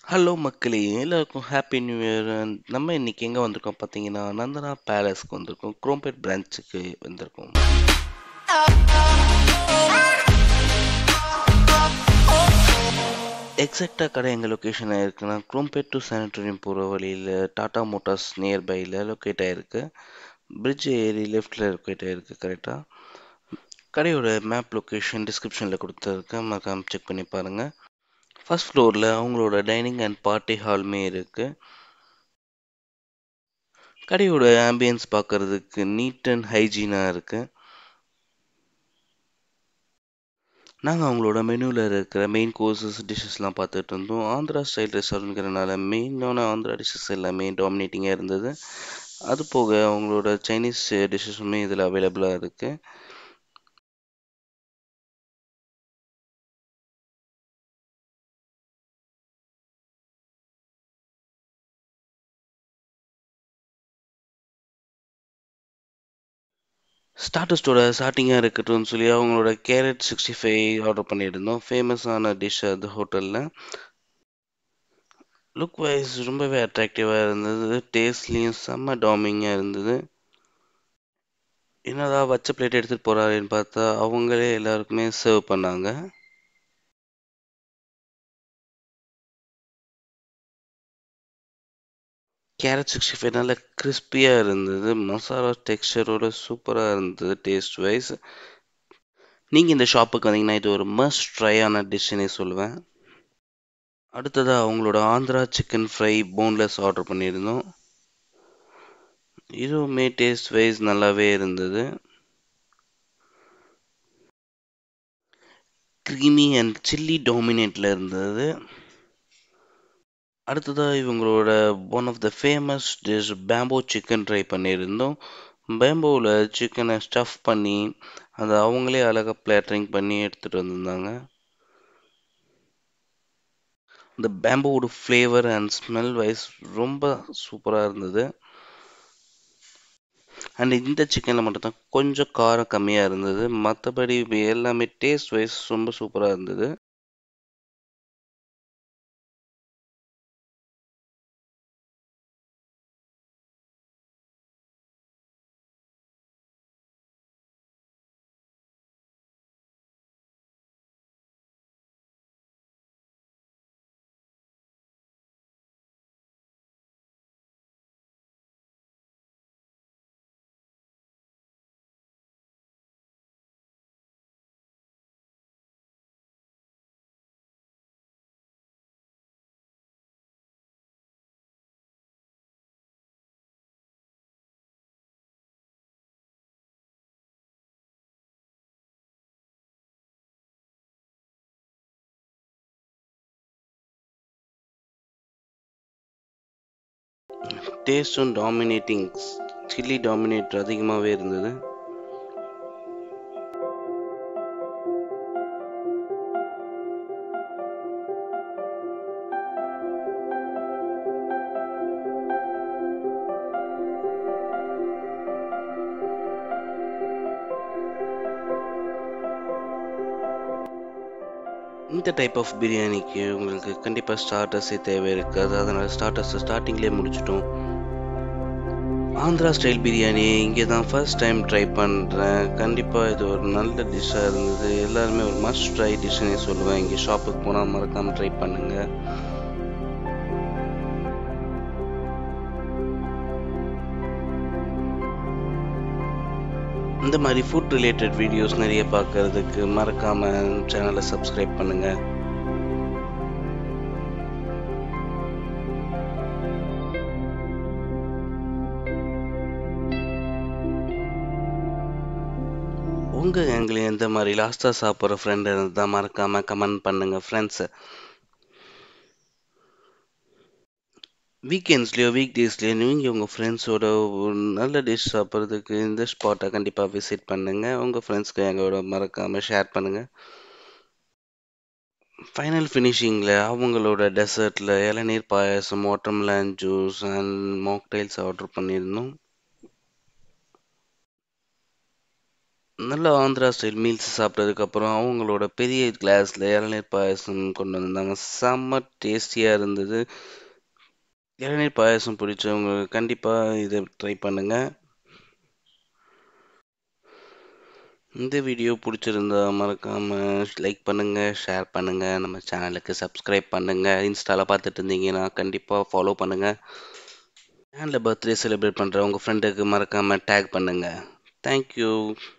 Hello மக்களே! எல்லாருக்கும் happy new year. நம்ம இன்னைக்கு எங்க வந்திருக்கோம் பார்த்தீங்கன்னா, நந்தனா பேலஸ்க்கு வந்திருக்கோம். குரோம்பேட் பிரான்ச்சுக்கு வந்திருக்கோம். எக்ஸாக்ட்டா கடை எங்க லொகேஷன் ஆயிருக்குன்னா, குரோம்பேட் டூ சானிட்டோரியம் போற வழியில டாடா மோட்டார்ஸ் நியர்பைல லொகேட் ஆயிருக்கு. பிரிட்ஜ் ஏறி லெஃப்ட்ல லொகேட் ஆயிருக்கு கரெக்ட்டா. கடையோட மேப் லொகேஷன் டிஸ்கிரிப்ஷன்ல குடுத்துருக்கேன். மறக்காம செக் பண்ணி பாருங்க. ஃபர்ஸ்ட் ஃப்ளோர்ல அவங்களோட டைனிங் அண்ட் பார்ட்டி ஹாலுமே இருக்கு. கடையோட ஆம்பியன்ஸ் பார்க்கறதுக்கு நீட் அண்ட் ஹைஜீனா இருக்கு. நாங்க அவங்களோட மெனுல இருக்கிற மெயின் கோர்சஸ், டிஷ்ஷஸ்லாம் பார்த்துட்டு இருந்தோம். ஆந்திரா ஸ்டைல் ரெஸ்டாரண்ட்ங்கிறனால மெயினான ஆந்திரா டிஷ்ஷஸ் எல்லாமே டாமினேட்டிங்கா இருந்தது. அது போக அவங்களோட சைனீஸ் டிஷ்ஷஸுமே இதுல அவைலபிளா இருக்கு. ஸ்டார்டர்ஸோட ஸ்டார்ட்டிங்கா இருக்கட்டும்னு சொல்லி அவங்களோட கேரட் 65 ஆர்டர் பண்ணியிருந்தோம். ஃபேமஸான டிஷ் அது ஹோட்டல்ல. லுக் வைஸ் ரொம்பவே அட்ராக்டிவா இருந்தது. டேஸ்ட்லயும் செம்ம டாமிங்கா இருந்தது. என்னடா வச்ச பிளேட் எடுத்துட்டு போறாரேன்னு பார்த்தா, அவங்களே எல்லாருக்குமே சர்வ் பண்ணாங்க. கேரட் 65 நல்ல கிரிஸ்பியா இருந்தது. மசாலா டெக்ஸ்சரோட சூப்பரா இருந்தது டேஸ்ட் வைஸ். நீங்க இந்த ஷாப்புக்கு வந்தீங்கன்னா, இது ஒரு மஸ்ட் ட்ரை ஆன டிஷ்ஷுன்னே சொல்லுவேன். அடுத்ததா அவங்களோட Andhra chicken fry boneless order பண்ணியிருந்தோம். இதுவுமே டேஸ்ட் வைஸ் நல்லாவே இருந்தது. கிரீமி அண்ட் சில்லி டாமினேட்ல இருந்தது. அடுத்ததா இவங்களோட one of the famous dish bamboo chicken try பண்ணியிருந்தோம். பேம்போல சிக்கன ஸ்டஃப் பண்ணி, அத அவங்களே அழகா பிளாட்டரிங் பண்ணி எடுத்துட்டு வந்திருந்தாங்க. இந்த பேம்போவோட ஃப்ளேவர் அண்ட் ஸ்மெல் வைஸ் ரொம்ப சூப்பரா இருந்தது. அண்ட் இந்த சிக்கன்ல மட்டும் தான் கொஞ்சம் காரம் கம்மியா இருந்தது. மத்தபடி எல்லாமே டேஸ்ட் வைஸ் ரொம்ப சூப்பரா இருந்தது. டேஸ்டும் டாமினேட்டிங் சில்லி டாமினேட் அதிகமாவே இருந்தது. இந்த டைப் ஆஃப் பிரியாணிக்கு உங்களுக்கு கண்டிப்பா ஸ்டார்ட்டர்ஸே தேவை இருக்காது. அதனால ஸ்டார்ட்டர்ஸ ஸ்டார்ட்டிங்லயே முடிச்சுட்டோம். ஆந்திரா ஸ்டைல் பிரியாணி இங்கே தான் ஃபர்ஸ்ட் டைம் ட்ரை பண்றேன். கண்டிப்பா இது ஒரு நல்ல டிஷ்ஷா இருந்தது. எல்லாருமே ஒரு மஸ்ட் ட்ரை டிஷ்ஷுன்னே சொல்லுவேன். இங்க ஷாப்புக்கு போனா மறக்காம ட்ரை பண்ணுங்க. இந்த மாதிரி ஃபுட் ரிலேட்டட் வீடியோஸ் நிறைய பார்க்கறதுக்கு மறக்காம சேனலை சப்ஸ்கிரைப் பண்ணுங்க. உங்க கேங்ல எந்த மாதிரி லாஸ்ட்டா சாப்பிடுற ஃப்ரெண்ட் இருந்தா மறக்காம கமெண்ட் பண்ணுங்க ஃப்ரெண்ட்ஸ். வீக்கெண்ட்ஸ்லயோ, வீக் டேஸ்லயோ நீங்க உங்க ஃப்ரெண்ட்ஸோட ஒரு நல்ல டிஷ் சாப்பிடுறதுக்கு இந்த ஸ்பாட்ட கண்டிப்பா விசிட் பண்ணுங்க. உங்க ஃப்ரெண்ட்ஸ்க்கு எங்களோட மறக்காம ஷேர் பண்ணுங்க. ஃபைனல் ஃபினிஷிங்ல அவங்களோட டெசர்ட்ல இளநீர் payasam, watermelon juice and mocktails order பண்ணியிருந்தோம். நல்ல ஆந்திரா ஸ்டைல் மீல்ஸ் சாப்பிட்டதுக்கப்புறம் அவங்களோட பெரிய கிளாஸில் இளநீர் பாயாசம் கொண்டு வந்திருந்தாங்க செம்ம டேஸ்டியாக இருந்தது இளநீர் பாயாசம் பிடிச்சவங்க கண்டிப்பாக இதை ட்ரை பண்ணுங்கள் இந்த வீடியோ பிடிச்சிருந்தா மறக்காமல் லைக் பண்ணுங்கள் ஷேர் பண்ணுங்கள் நம்ம சேனலுக்கு சப்ஸ்கிரைப் பண்ணுங்கள் இன்ஸ்டாவில் பார்த்துட்டு இருந்தீங்கன்னா கண்டிப்பாக ஃபாலோ பண்ணுங்கள் சேனலில் பர்த்டே செலிப்ரேட் பண்ணுற உங்கள் ஃப்ரெண்டுக்கு மறக்காமல் டேக் பண்ணுங்கள் தேங்க்யூ